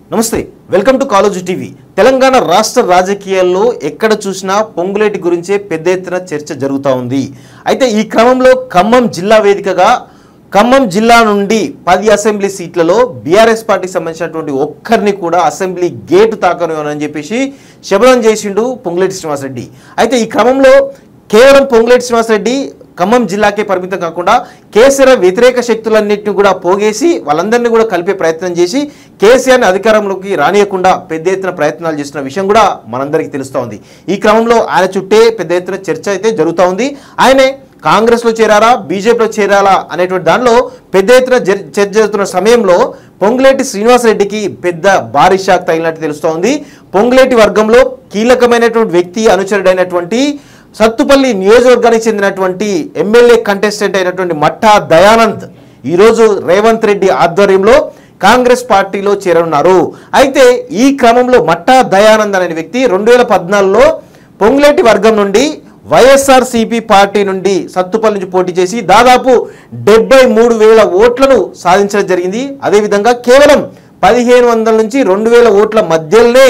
నమస్తే welcome to college TV Telangana రాష్ట్ర రాజకీయాల్లో ఎక్కడ చూసినా పొంగులేటి గురించే పెద్ద ఎత్తున చర్చ జరుగుతూ ఉంది అయితే ఈ క్రమంలో ఖమ్మం జిల్లా వేదికగా ఖమ్మం జిల్లా నుండి పది అసెంబ్లీ సీట్లలో బీఆర్ఎస్ పార్టీకి సంబంధించినటువంటి ఒక్కరిని కూడా అసెంబ్లీ గేటు తాకనివ్వనని చెప్పేసి శబరం చేసిండు పొంగులేటి శ్రీనివాసరెడ్డి అయితే ఈ క్రమంలో కేవలం పొంగులేటి శ్రీనివాసరెడ్డి ఖమ్మం జిల్లాకే పరిమితం కాకుండా కేసీఆర్ వ్యతిరేక శక్తులన్నింటినీ కూడా పోగేసి వాళ్ళందరినీ కూడా కలిపే ప్రయత్నం చేసి కేసీఆర్ని అధికారంలోకి రానియకుండా పెద్ద ఎత్తున ప్రయత్నాలు చేస్తున్న విషయం కూడా మనందరికీ తెలుస్తూ ఉంది ఈ క్రమంలో ఆయన చుట్టే పెద్ద ఎత్తున చర్చ అయితే జరుగుతూ ఉంది ఆయనే కాంగ్రెస్లో చేరారా బీజేపీలో చేరాలా అనేటువంటి దానిలో పెద్ద ఎత్తున జర్- చర్చ జరుగుతున్న సమయంలో పొంగులేటి శ్రీనివాసరెడ్డికి పెద్ద భారీ షాక్ తగిలినట్టు తెలుస్తూ ఉంది పొంగులేటి వర్గంలో కీలకమైనటువంటి వ్యక్తి అనుచరుడైనటువంటి సత్తుపల్లి నియోజకవర్గానికి చెందినటువంటి ఎమ్మెల్యే కంటెస్టెంట్ అయినటువంటి మట్టా దయానంద్ ఈరోజు రేవంత్ రెడ్డి ఆధ్వర్యంలో కాంగ్రెస్ పార్టీలో చేరనున్నారు అయితే ఈ క్రమంలో మట్టా దయానంద్ అనే వ్యక్తి రెండు వేల పద్నాలుగులో పొంగులేటి వర్గం నుండి వైఎస్ఆర్ సిపి పార్టీ నుండి సత్తుపల్లి నుంచి పోటీ చేసి దాదాపు డెబ్బై మూడు వేల ఓట్లను సాధించడం జరిగింది అదేవిధంగా కేవలం పదిహేను వందల నుంచి రెండు వేల ఓట్ల మధ్యలోనే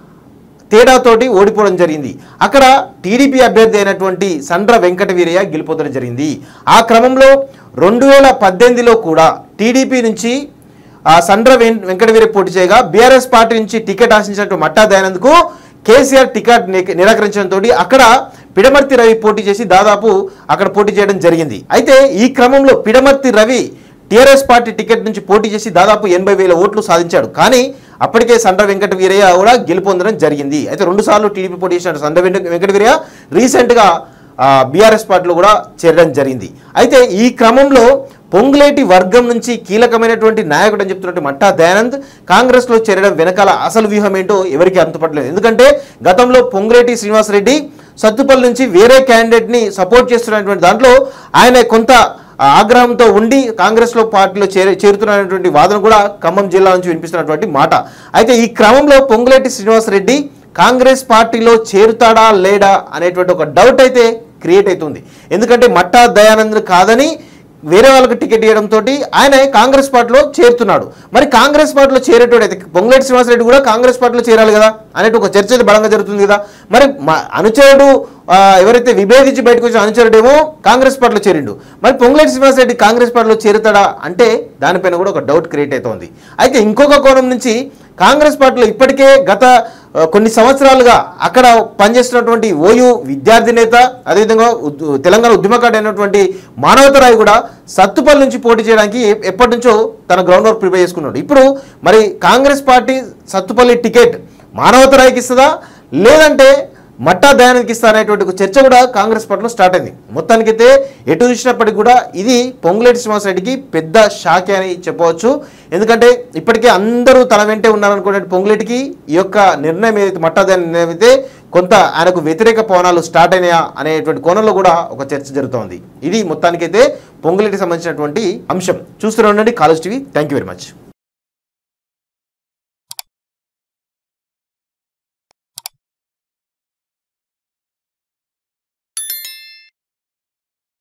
తేడాతోటి ఓడిపోవడం జరిగింది అక్కడ టీడీపీ అభ్యర్థి అయినటువంటి సండ్ర వెంకట వీరయ్య గెలిపోవడం జరిగింది ఆ క్రమంలో రెండు వేల పద్దెనిమిదిలో కూడా టీడీపీ నుంచి ఆ సండ్ర వెం- వెంకట వీరయ్య పోటీ చేయగా బీఆర్ఎస్ పార్టీ నుంచి టికెట్ ఆశించినట్టు మట్టా దయానంద్కు కేసీఆర్ టికెట్ ని- నిరాకరించడంతో అక్కడ పిడమర్తి రవి పోటీ చేసి దాదాపు అక్కడ పోటీ చేయడం జరిగింది అయితే ఈ క్రమంలో Pidamarthi Ravi TRS party ticket నుంచి పోటీ చేసి దాదాపు ఎనభై వేల ఓట్లు సాధించాడు కానీ అప్పటికే సండ్ర వెంకట వీరయ్య కూడా గెలుపొందడం జరిగింది అయితే రెండు సార్లు టీడీపీ పోటీ చేసిన సండ్ర వెంకట వెంకట వీరయ్య రీసెంట్గా బీఆర్ఎస్ పార్టీలో కూడా చేరడం జరిగింది అయితే ఈ క్రమంలో పొంగులేటి వర్గం నుంచి కీలకమైనటువంటి నాయకుడు అని చెప్తున్నట్టు మట్టా దయానంద్ కాంగ్రెస్లో చేరడం వెనకాల అసలు వ్యూహం ఏంటో ఎవరికి అంతుపట్టలేదు ఎందుకంటే గతంలో పొంగులేటి శ్రీనివాసరెడ్డి సత్తుపల్లి నుంచి వేరే క్యాండిడేట్ని సపోర్ట్ చేస్తున్నటువంటి దాంట్లో ఆయన కొంత ఆగ్రహంతో ఉండి కాంగ్రెస్లో పార్టీలో చేరే చేరుతున్నటువంటి వాదన కూడా ఖమ్మం జిల్లా నుంచి వినిపిస్తున్నటువంటి మాట అయితే ఈ క్రమంలో పొంగులేటి శ్రీనివాసరెడ్డి కాంగ్రెస్ పార్టీలో చేరుతాడా లేడా అనేటువంటి ఒక డౌట్ అయితే క్రియేట్ అవుతుంది ఎందుకంటే మట్టా దయానంద్ కాదని వేరే వాళ్ళకి టికెట్ ఇవ్వడంతో ఆయన కాంగ్రెస్ పార్టీలో చేరుతున్నాడు మరి కాంగ్రెస్ పార్టీలో చేరేటోడు అయితే పొంగులేటి శ్రీనివాసరెడ్డి కూడా కాంగ్రెస్ పార్టీలో చేరాలి కదా అనేటి ఒక చర్చ అయితే బలంగా జరుగుతుంది కదా మరి మా అనుచరుడు ఆ, ఎవరైతే విభేదించి బయటకు వచ్చిన అనుచరుడేమో కాంగ్రెస్ పార్టీలో చేరిండు మరి పొంగులేటి శ్రీనివాసరెడ్డి కాంగ్రెస్ పార్టీలో చేరుతాడా అంటే దానిపైన కూడా ఒక డౌట్ క్రియేట్ అవుతోంది అయితే ఇంకొక కోణం నుంచి కాంగ్రెస్ పార్టీలో ఇప్పటికే గత ఆ, కొన్ని సంవత్సరాలుగా అక్కడ పనిచేస్తున్నటువంటి ఓయూ విద్యార్థి నేత అదేవిధంగా ఉద్- తెలంగాణ ఉద్యమకారుడు అయినటువంటి మానవతరాయ్ కూడా సత్తుపల్లి నుంచి పోటీ చేయడానికి ఎ- ఎప్పటి నుంచో తన గ్రౌండ్ వర్క్ ప్రిపేర్ చేసుకున్నాడు ఇప్పుడు మరి కాంగ్రెస్ పార్టీ సత్తుపల్లి టికెట్ మానవతరాయ్కి ఇస్తుందా లేదంటే మట్టా దయానికి ఇస్తా అనేటువంటి ఒక చర్చ కూడా కాంగ్రెస్ పార్టీలో స్టార్ట్ అయింది మొత్తానికైతే ఎటు చూసినప్పటికీ కూడా ఇది పొంగులేటి శ్రీనివాసరెడ్డికి పెద్ద షాకే అని చెప్పవచ్చు ఎందుకంటే ఇప్పటికే అందరూ తన వెంటే ఉన్నారనుకునే పొంగులేటికి ఈ యొక్క నిర్ణయం ఏదైతే మట్టా దయాని నిర్ణయం అయితే కొంత ఆయనకు వ్యతిరేక పవనాలు స్టార్ట్ అయినాయా అనేటువంటి కోణంలో కూడా ఒక చర్చ జరుగుతోంది ఇది మొత్తానికైతే పొంగులేటికి సంబంధించినటువంటి అంశం చూస్తూనే ఉండండి college TV thank you very much